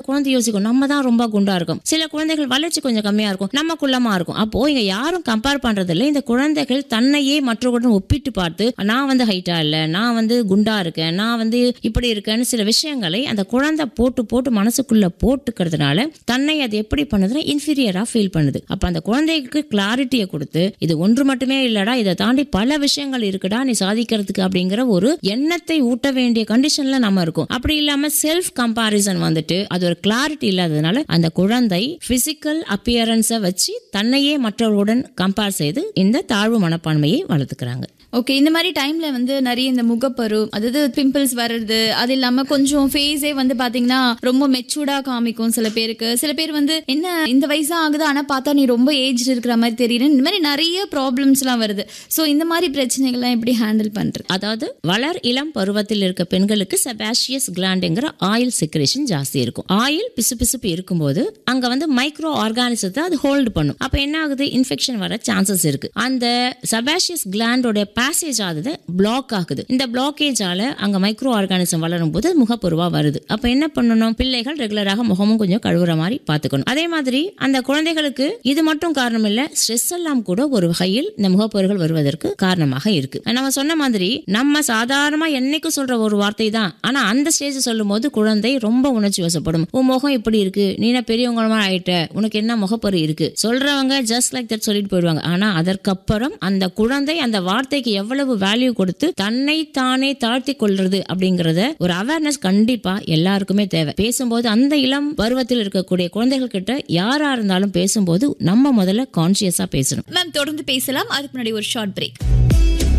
குழந்தை யோசிக்கும் நம்ம தான் ரொம்ப குண்டா இருக்கும் சில குழந்தைகள் வளர்ச்சி கொஞ்சம் கம்மியா இருக்கும் நம்ம குள்ளமா இருக்கும் அப்போ இங்க யாரும் கம்பேர் பண்றது இல்ல இந்த குழந்தைகள் தன்னையே மற்றவர்களுடன் ஒப்பிட்டு பார்த்து நான் வந்து ஹைட்டா இல்ல நான் வந்து குண்டா இருக்கேன் நான் வந்து இப்படி இருக்கேன்னு சில விஷயங்களை அந்த குழந்தை போட்டு போட்டு மனசுக்குள்ள போட்டுக்கிறதுனால தன்னை அது எப்படி பண்ணுதுன்னா இன்ஃபீரியரா ஃபீல் பண்ணுது அப்ப அந்த குழந்தைக்கு கிளாரிட்டியை கொடுத்து இது ஒன்று மட்டுமே இல்லடா இதை தாண்டி பல விஷயங்கள் இருக்குடா நீ சாதிக்கிறதுக்கு அப்படிங்கிற ஒரு எண்ணத்தை ஊட்ட வேண்டிய கண்டிஷன்ல நம்ம இருக்கோம் அப்படி இல்லாம செல்ஃப் கம்பாரிசன் வந்துட்டு அது ஒரு கிளாரிட்டி இல்லாததுனால அந்த குழந்தை பிசிக்கல் அப்பியரன்ஸை வச்சு தன்னையே மற்றவர்களுடன் கம்பேர் செய்து இந்த தாழ்வு மனப்பான்மையை வளர்த்துக்கிறாங்க ஓகே இந்த மாதிரி டைம்ல வந்து நிறைய இந்த முகப்பரு அதாவது பிம்பிள்ஸ் வர்றது அது இல்லாம கொஞ்சம் ஃபேஸே வந்து பாத்தீங்கன்னா ரொம்ப மெச்சூர்டா காமிக்கும் சில பேருக்கு சில பேர் வந்து என்ன இந்த வயசா ஆகுது ஆனா பார்த்தா நீ ரொம்ப ஏஜ் இருக்கிற மாதிரி தெரியுது இந்த மாதிரி நிறைய ப்ராப்ளம்ஸ்லாம் வருது ஸோ இந்த மாதிரி பிரச்சனைகள்லாம் எப்படி ஹேண்டில் பண்றது அதாவது வளர் இளம் பருவத்தில் இருக்க பெண்களுக்கு செபாஷியஸ் கிளாண்டுங்கிற ஆயில் செக்ரேஷன் ஜாஸ்தி இருக்கும் ஆயில் பிசுபிசுப்பு இருக்கும்போது அங்க வந்து மைக்ரோ ஆர்கானிசத்தை அது ஹோல்டு பண்ணும் அப்ப என்ன ஆகுது இன்ஃபெக்ஷன் வர சான்சஸ் இருக்கு அந்த செபாஷியஸ் கிளாண்டோட பேசேஜ் ஆகுது பிளாக் ஆகுது இந்த பிளாக்கேஜால அங்க மைக்ரோ ஆர்கானிசம் வளரும் போது முகப்பருவா வருது அப்ப என்ன பண்ணணும் பிள்ளைகள் ரெகுலராக முகமும் கொஞ்சம் கழுவுற மாதிரி பாத்துக்கணும் அதே மாதிரி அந்த குழந்தைகளுக்கு இது மட்டும் காரணம் இல்ல ஸ்ட்ரெஸ் எல்லாம் கூட ஒரு வகையில் இந்த முகப்பொருகள் வருவதற்கு காரணமாக இருக்கு நம்ம சொன்ன மாதிரி நம்ம சாதாரணமா என்னைக்கும் சொல்ற ஒரு வார்த்தை தான் ஆனா அந்த ஸ்டேஜ் சொல்லும் போது குழந்தை ரொம்ப உணர்ச்சி வசப்படும் உன் முகம் இப்படி இருக்கு நீ என்ன பெரியவங்களமா ஆயிட்ட உனக்கு என்ன முகப்பரு இருக்கு சொல்றவங்க ஜஸ்ட் லைக் தட் சொல்லிட்டு போயிடுவாங்க ஆனா அதற்கப்புறம் அந்த குழந்தை அந்த வார்த்தைக்கு எவ்வளவு வேல்யூ கொடுத்து தன்னை தானே தாழ்த்தி கொள்றது அப்படிங்கறத ஒரு அவேர்னஸ் கண்டிப்பா எல்லாருக்குமே தேவை பேசும்போது அந்த இளம் பருவத்தில் இருக்கக்கூடிய குழந்தைகள் கிட்ட யாரா இருந்தாலும் பேசும்போது நம்ம முதல்ல கான்சியஸா பேசணும் மேம் தொடர்ந்து பேசலாம் அதுக்கு முன்னாடி ஒரு ஷார்ட் பிரேக்